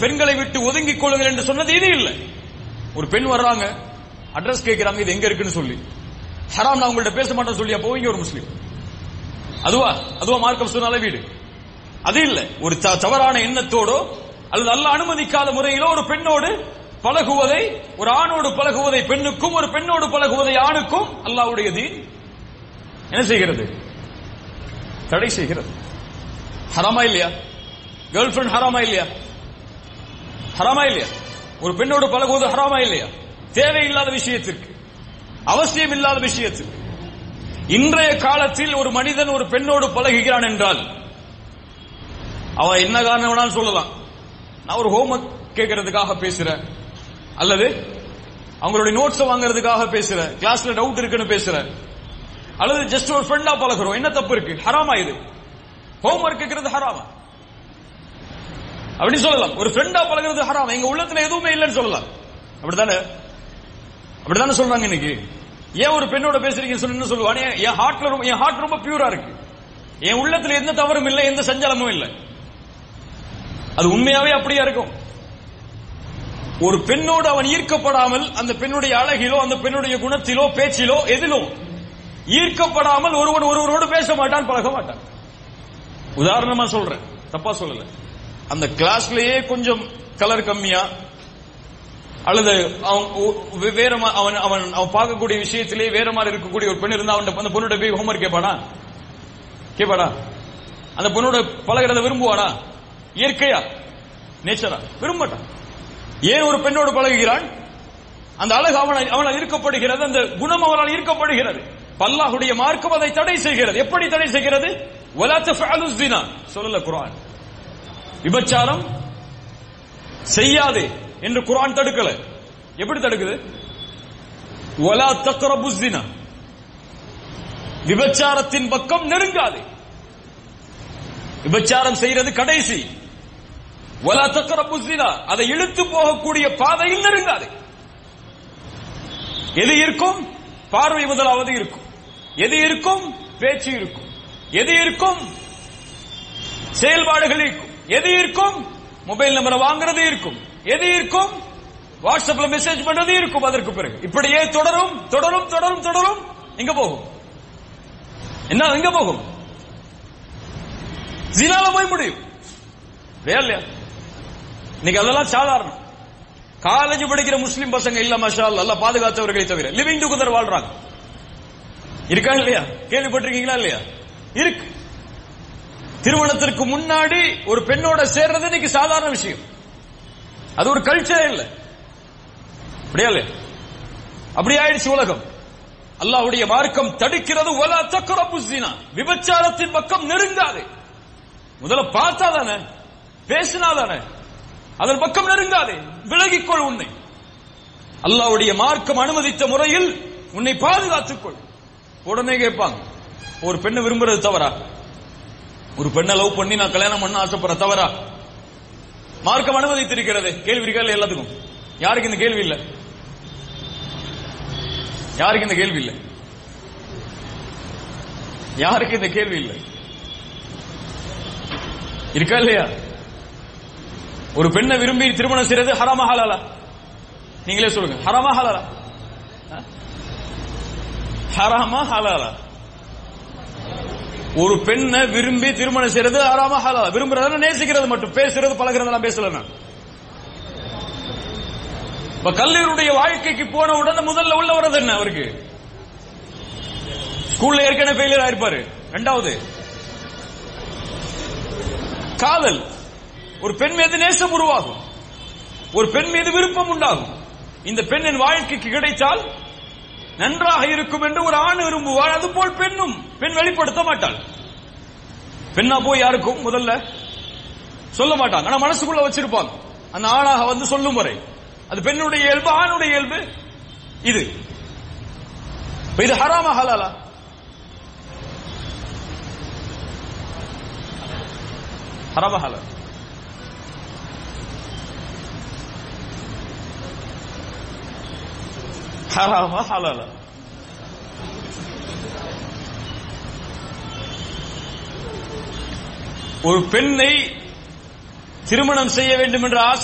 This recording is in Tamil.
பெண்களை விட்டு ஒதுங்கிக் கொள்ளுங்கள் என்று சொன்னது இது இல்லை ஒரு பெண் வர்றாங்க அட்ரஸ் கேட்கிறாங்க இது எங்க இருக்குன்னு சொல்லி ஹராம் நான் உங்கள்ட்ட பேச மாட்டேன்னு சொல்லி போவீங்க ஒரு முஸ்லீம் அதுவா அதுவா மார்க்கம் சொன்னால வீடு அது இல்ல ஒரு த- தவறான எண்ணத்தோடோ அல்லது அல்ல அனுமதிக்காத முறையிலோ ஒரு பெண்ணோடு பழகுவதை ஒரு ஆணோடு பழகுவதை பெண்ணுக்கும் ஒரு பெண்ணோடு பழகுவதை ஆணுக்கும் அல்லாஹ்வுடைய தீன் என்ன செய்கிறது தடை செய்கிறது ஹராமா இல்லையா கேர்ள் ஃபிரெண்ட் ஹராமா இல்லையா ஹராமா இல்லையா ஒரு பெண்ணோடு பழகுவது ஹராமா இல்லையா தேவையில்லாத விஷயத்திற்கு அவசியம் இல்லாத விஷயத்திற்கு இன்றைய காலத்தில் ஒரு மனிதன் ஒரு பெண்ணோடு பழகுகிறான் என்றால் அவன் என்ன காரணம் வேணாலும் சொல்லலாம் நான் ஒரு ஹோம்ஒர்க் கேட்கறதுக்காக பேசுறேன் அல்லது அவங்களுடைய நோட்ஸ் வாங்குறதுக்காக பேசுறேன் கிளாஸ்ல டவுட் இருக்குன்னு பேசுறேன் அல்லது ஜஸ்ட் ஒரு ஃப்ரெண்டா பழகுறோம் என்ன தப்பு இருக்கு ஹராமா இது ஹோம்ஒர்க் கேட்கறது ஹராமா அப்படி சொல்லலாம் ஒரு ஃப்ரெண்டா பழகுறது ஹராம் எங்க உள்ளத்துல எதுவுமே இல்லைன்னு சொல்லலாம் அப்படித்தானே அப்படித்தானே சொல்றாங்க இன்னைக்கு ஏன் ஒரு பெண்ணோட பேசுறீங்கன்னு சொல்லி என்ன சொல்லுவானே என் ஹார்ட்ல ரொம்ப என் ஹார்ட் ரொம்ப பியூரா இருக்கு என் உள்ளத்துல எந்த தவறும் இல்லை எந்த சஞ்சலமும் இல்லை அது உண்மையாவே அப்படியா இருக்கும் ஒரு பெண்ணோடு அவன் ஈர்க்கப்படாமல் அந்த பெண்ணுடைய அழகிலோ அந்த பெண்ணுடைய குணத்திலோ பேச்சிலோ எதிலோ ஈர்க்கப்படாமல் ஒருவன் ஒருவரோடு பேச மாட்டான் பழக மாட்டான் உதாரணமா சொல்றேன் தப்பா சொல்லல அந்த கிளாஸ்லயே கொஞ்சம் கலர் கம்மியா அல்லது அவன் ஒ- வே- வேற மா- அவன் அவன் அவன் பார்க்கக்கூடிய விஷயத்திலே வேற மாதிரி இருக்கக்கூடிய ஒரு பெண் இருந்தா அவன் அந்த பொண்ணோட போய் ஹோம்ஒர்க் கேட்பானா கேட்பாடா அந்த பொண்ணோட பழகிறத விரும்புவானா இயற்கையா நேச்சரா விரும்ப மாட்டான் ஏன் ஒரு பெண்ணோடு பழகுகிறான் அந்த அழகு அவனால் அவனால் ஈர்க்கப்படுகிறது அந்த குணம் அவனால் ஈர்க்கப்படுகிறது பல்லாஹுடைய மார்க்கம் அதை தடை செய்கிறது எப்படி தடை செய்கிறது وَلَا تَفْعَلُوا الزِّنَا சொல்லல குர்ஆன் விபச்சாரம் செய்யாதே என்று குர்ஆன் தடுக்கல எப்படி தடுக்குது وَلَا تَقْرَبُوا الزِّنَا விபச்சாரத்தின் பக்கம் நெருங்காதே விபச்சாரம் செய்யறது கடைசி وَلَا تَقْرَبُوا الزِّنَا அதை இழுத்து போகக்கூடிய பாதையில் நெருங்காதே எது இருக்கும் பார்வை முதலாவது இருக்கும் எது இருக்கும் பேச்சு இருக்கும் எது இருக்கும் செயல்பாடுகள் இருக்கும் எது இருக்கும் மொபைல் நம்பரை வாங்குறது இருக்கும் எது இருக்கும் வாட்ஸ்அப்ல மெசேஜ் பண்றது இருக்கும் அதற்கு பிறகு இப்படியே தொடரும் தொடரும் தொடரும் தொடரும் எங்க போகும் என்ன எங்க போகும் ஜினால போய் முடியும் இல்லையா இல்லையா இன்னைக்கு அதெல்லாம் சாதாரணம் காலேஜ் படிக்கிற முஸ்லிம் பசங்க இல்ல மஷா அல்லாஹ், அல்லாஹ் பாதுகாத்தவர்களை தவிர லிவிங் டுகெதர் வாழ்றாங்க இருக்கா இல்லையா கேள்விப்பட்டிருக்கீங்களா இல்லையா இருக்கு திருமணத்திற்கு முன்னாடி ஒரு பெண்ணோட சேர்றது இன்னைக்கு சாதாரண விஷயம் அது ஒரு கல்ச்சரே இல்ல அப்படியா இல்லையா அப்படி ஆயிடுச்சு உலகம் அல்லாஹ்வுடைய மார்க்கம் தடுக்கிறது ஒலா தக்கரப்பு ஜினா விபச்சாரத்தின் பக்கம் நெருங்காதே முதல்ல பார்த்தா தானே பேசினா தானே அதன் பக்கம் நெருங்காதே விலகிக்கொள் உன்னை அல்லாஹ்வுடைய மார்க்கம் அனுமதித்த முறையில் உன்னை பாதுகாத்துக் கொள் உடனே கேட்பாங்க ஒரு பெண்ணை விரும்புறது தவறா ஒரு பெண்ணை லவ் பண்ணி நான் கல்யாணம் பண்ண ஆசைப்படுற தவறா மார்க்கம் அனுமதித்திருக்கிறது கேள்வி இருக்கா இல்லையா எல்லாத்துக்கும் யாருக்கு இந்த கேள்வி இல்ல யாருக்கு இந்த கேள்வி இல்ல யாருக்கு இந்த கேள்வி இல்ல இருக்கா இல்லையா ஒரு பெண்ணை விரும்பி திருமணம் செய்யறது ஹராமா ஹலாலா நீங்களே சொல்லுங்க ஹராமா ஹலாலா ஆ? ஹராமா ஹலாலா ஒரு பெண்ணை விரும்பி திருமணம் செய்யறது ஹராமா ஹலாலா விரும்புறதுனா நேசிக்கிறது மட்டும் பேசுறது பழகிறதெல்லாம் பேசல நான் இப்ப கல்லூரியுடைய வாழ்க்கைக்கு போன உடனே முதல்ல உள்ள வர்றது என்ன அவருக்கு ஸ்கூல்ல ஏற்கனவே ஃபெயிலியர் ஆயிருப்பாரு ரெண்டாவது காதல் ஒரு பெண் மீது நேசம் உருவாகும் ஒரு பெண் மீது விருப்பம் உண்டாகும் இந்த பெண்ணின் வாழ்க்கைக்கு கிடைத்தால் நன்றாக இருக்கும் என்று ஒரு ஆண் விரும்புவாள் அதுபோல் பெண்ணும் பெண் வெளிப்படுத்த மாட்டாள் பெண்ணா போய் யாருக்கும் முதல்ல சொல்ல மாட்டாங்க ஆனா மனசுக்குள்ள வச்சிருப்பாங்க அந்த ஆணாக வந்து சொல்லும் வரை அது பெண்ணுடைய இயல்பு ஆணுடைய இயல்பு இது இப்ப இது ஹராமா ஹலாலா ஹராமா ஹலாலா ஹராமா ஹலாலா ஒரு பெண்ணை திருமணம் செய்ய வேண்டும் என்ற ஆசை